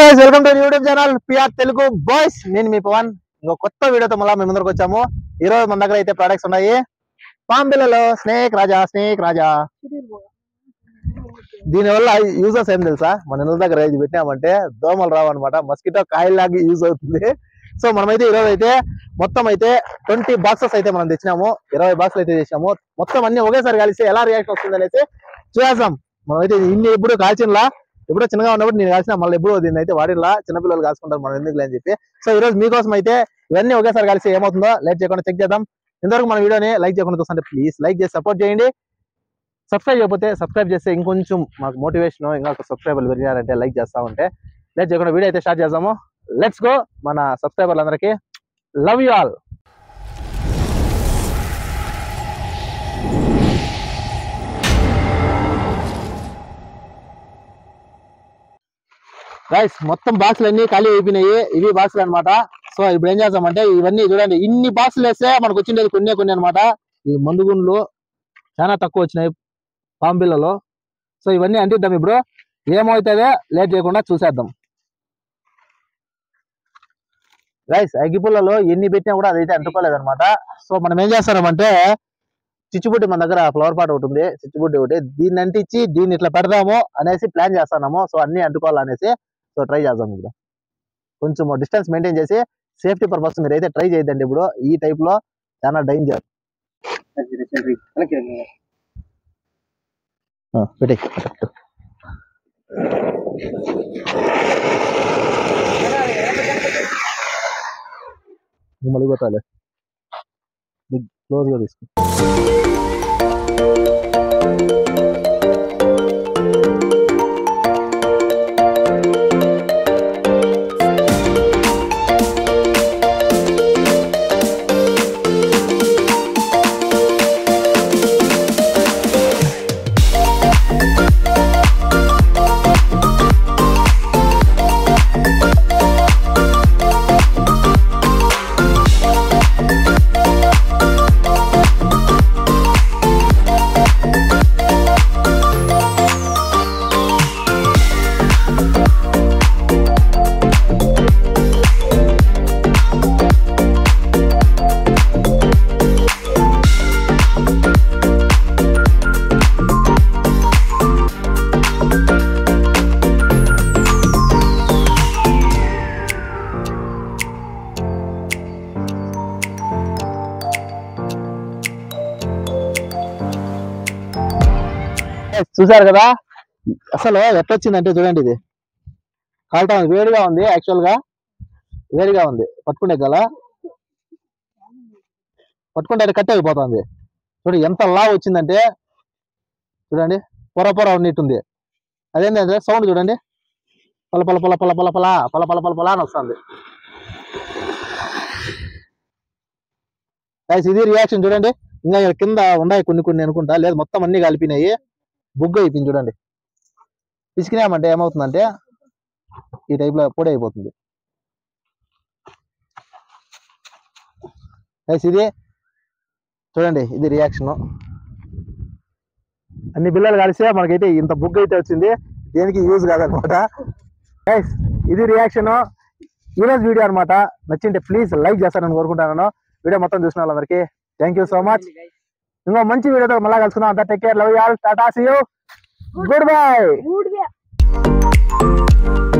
Guys welcome to YouTube channel PR Telugu boys నేను మీ పవన్ ఇంకో కొత్త వీడియోతో మళ్ళీ మేము ముందరకు వచ్చాము ఈ రోజు మన దగ్గర అయితే ప్రొడక్ట్స్ ఉన్నాయి పాంబిల్లలో స్నేక్ రాజా స్నేక్ రాజా దీనివల్ల యూజర్స్ ఏం తెలుసా మన ఇళ్ళ దగ్గర ఇది పెట్టినామంటే దోమలు రావు అనమాట మస్కిటో కాయిల్ లాగా యూజ్ అవుతుంది సో మనమైతే ఈ రోజు అయితే మొత్తం అయితే ట్వంటీ బాక్సెస్ అయితే మనం తెచ్చినాము ఇరవై బాక్సులు అయితే తెచ్చినాము మొత్తం అన్ని ఒకేసారి కలిసి ఎలా రియాక్షన్ వస్తుంది అనేసి చూసేద్దాం మనమైతే ఇన్ని ఎప్పుడు కాల్చినలా ఎప్పుడో చిన్నగా ఉన్నప్పుడు నేను కాల్చిన మళ్ళీ ఎప్పుడు దీన్ని అయితే వాడిలా చిన్నపిల్లలు కాల్చుకుంటారు మనం ఎందుకు అని చెప్పి సో ఈ రోజు మీకోసం అయితే ఇవన్నీ ఒకేసారి కలిసి ఏమవుతుందో లైక్ చేయకుండా చెక్ చేద్దాం ఇంతవరకు మన వీడియోని లైక్ చేయకుండా చూస్తుంటే ప్లీజ్ లైక్ చేసి సపోర్ట్ చేయండి సబ్స్క్రైబ్ చేయకపోతే సబ్స్క్రైబ్ చేస్తే ఇంకొంచెం మాకు మోటివేషన్ ఇంకా సబ్స్క్రైబర్లు పెరిగారంటే లైక్ చేస్తా ఉంటే లైక్ చేయకుండా వీడియో అయితే స్టార్ట్ చేద్దాము లెట్స్ గో మన సబ్స్క్రైబర్లు అందరికీ లవ్ యూ ఆల్ గైస్ మొత్తం బాక్సులు అన్ని ఖాళీ అయిపోయినాయి ఇవి బాక్సులు అన్నమాట సో ఇప్పుడు ఏం చేస్తామంటే ఇవన్నీ చూడండి ఇన్ని బాక్సులు వేస్తే మనకు వచ్చిండేది కొన్ని కొన్ని అన్నమాట ఈ మందుగుండ్లు చాలా తక్కువ వచ్చినాయి పాంబిల్లలో సో ఇవన్నీ అంటిద్దాం ఇప్పుడు ఏమవుతుందో లేట్ చేయకుండా చూసేద్దాం గైస్ అగ్గిపుల్లలో ఎన్ని పెట్టినా కూడా అదైతే అంటుకోలేదు అనమాట సో మనం ఏం చేస్తామంటే చిచ్చుబుడ్డి మన దగ్గర ఫ్లవర్ పాట్ ఒకటి ఉంది చిచ్చుబుడ్డి ఒకటి దీన్ని అంటించి దీన్ని ఇట్లా పెడదాము అనేసి ప్లాన్ చేస్తున్నాము సో అన్ని అంటుకోవాలనేసి సో ట్రై చేద్దాం ఇప్పుడు కొంచెం డిస్టెన్స్ మెయింటైన్ చేసి సేఫ్టీ పర్పస్ మీరు అయితే ట్రై చేయొద్దండి ఇప్పుడు ఈ టైప్ లో చాలా డేంజర్ పెట్టి మలిపోతాలే క్లోజ్ గా తీసుకో Yes, చూసారు కదా అసలు ఎట్టొచ్చిందంటే చూడండి ఇది కాల్టా ఉంది వేడిగా ఉంది యాక్చువల్ గా వేడిగా ఉంది పట్టుకునే గల పట్టుకుంటే అది కట్ అయిపోతుంది చూడు ఎంత లావ్ వచ్చిందంటే చూడండి పొర పొర ఉన్నట్టుంది అదేంటంటే సౌండ్ చూడండి పల పల పల పల పల పల పల పల పల పల అని వస్తుంది Guys, ఇది రియాక్షన్ చూడండి ఇంకా ఇక్కడ కింద ఉన్నాయి కొన్ని కొన్ని అనుకుంటా లేదు మొత్తం అన్ని కలిపినాయి బుగ్గ అయిపోయింది చూడండి పిసికినామంటే ఏమవుతుందంటే ఈ టైప్ లో పొడి అయిపోతుంది Guys, ఇది చూడండి ఇది రియాక్షన్ అన్ని బిల్లలు కలిస్తే మనకైతే ఇంత బుక్ అయితే వచ్చింది దేనికి యూజ్ కాదనమాట గైస్ ఇది రియాక్షన్ ఈరోజు వీడియో అన్నమాట నచ్చింటే ప్లీజ్ లైక్ చేస్తారని కోరుకుంటాను వీడియో మొత్తం చూసిన వాళ్ళందరికీ థ్యాంక్ యూ సో మచ్ ఇంకో మంచి వీడియోతో మళ్ళీ కలుసుకుందాం అంతా take care love y'all tata see you goodbye Good way.